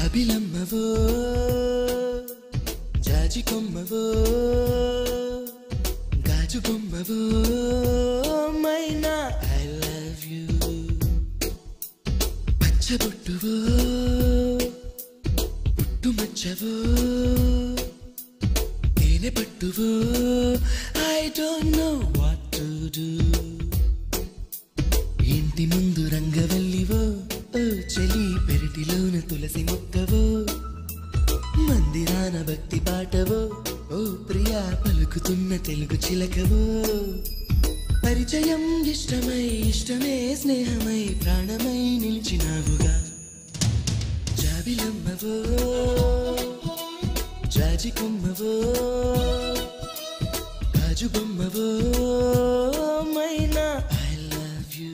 జాబిలమ్మవో జాజి కొమ్మవో గాజు బొమ్మవో మైనా ఐ లవ్ యూ పచ్చబొట్టువో పుట్టుమచ్చవో తేనె పట్టువో I don't know what to do ఇంటి ముందు రంగవల్లివో ఓ చలి పెరటిలోన తులసి మొక్కవో మందిరాన భక్తి పాటవో ఓ ప్రియా పలుకుతున్న తెలుగు చిలకవో పరిచయం ఇష్టమై ఇష్టమే స్నేహమై ప్రాణమై నిలిచినావుగా జాబిలమ్మవో జాజి కొమ్మవో గాజు బొమ్మవో మైనా ఐ లవ్ యూ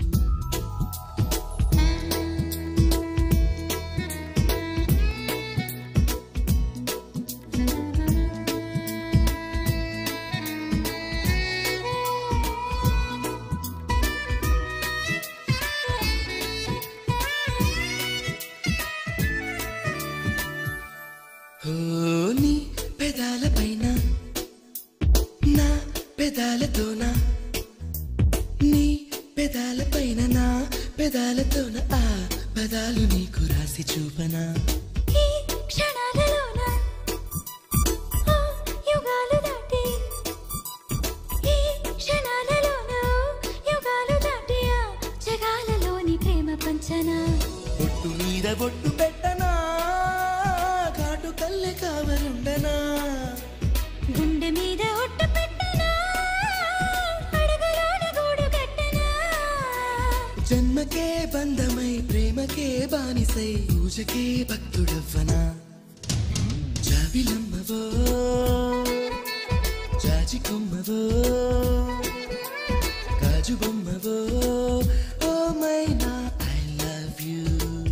ఓ నీ పెదాల పైన నా పెదాలతోన నీ పెదాల పైన నా పెదాలతోన ఆ పదాలు నీకు రాసి చూపనా ఈ క్షణాలలోన ఆ యుగాలు దాటి ఈ క్షణాలలోన యుగాలు దాటి ఆ జగాలలోని ప్రేమ పంచనా బొట్టు మీద బొట్టు పెట్టనా కాటు కల్లె కావలుండనా గుండె మీద ఒట్టు పెట్టనా అడుగులోన గూడు కట్టనా జన్మకే బంధమై ప్రేమకే బానిసై పూజకే భక్తుడవ్వనా జాబిలమ్మవో జాజి కొమ్మవో గాజు బొమ్మవో ఓ మైనా ఐ లవ్ యూ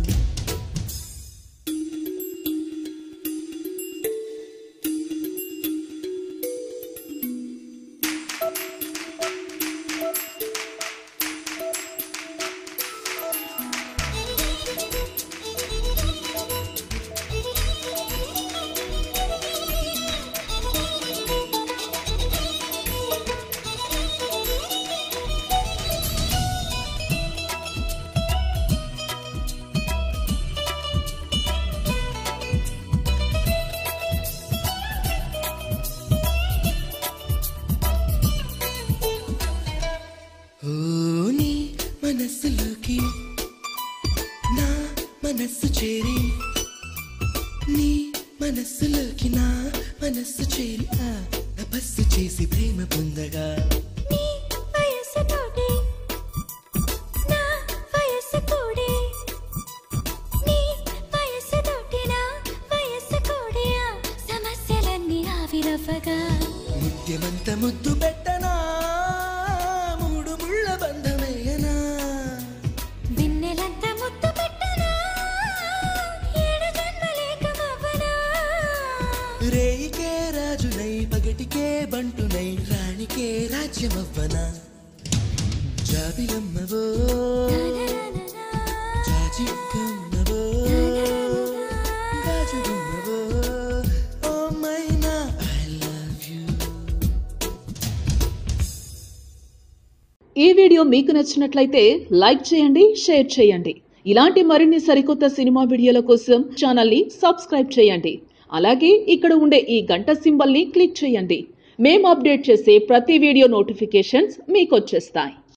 ఓ నీ మనస్సులోకి నా మనస్సు చేరి నీ మనస్సులోకి నా మనస్సు చేరి ఆ తపస్సు చేసి ప్రేమ పొందగా నీ వయస్సు తోటి నా వయస్సు కూడి నీ వయస్సు తోటి నా వయస్సు కూడి ఆ సమస్యలన్నీ ఆవిరవ్వగా ముత్యమంత ముద్దు పెట్టనా మూడు ముళ్ళ బంధమేయనా వెన్నెలంత ముద్దు పెట్టనా ఏడు జన్మలేకమవ్వనా రేయికే రాజునై పగటికే బంటునై రాణికే రాజ్యమవ్వనా జాబిలమ్మవో జాజి కొమ్మవో గాజు బొమ్మవో ఓ మైనా ఐ లవ్ యూ ఈ వీడియో మీకు నచ్చినట్లయితే లైక్ చేయండి షేర్ చేయండి ఇలాంటి మరిన్ని సరికొత్త సినిమా వీడియోల కోసం ఛానల్ని సబ్స్క్రైబ్ చేయండి అలాగే ఇక్కడ ఉండే ఈ గంట సింబల్ని క్లిక్ చేయండి మేము అప్డేట్ చేసే ప్రతి వీడియో నోటిఫికేషన్స్ మీకు వచ్చేస్తాయి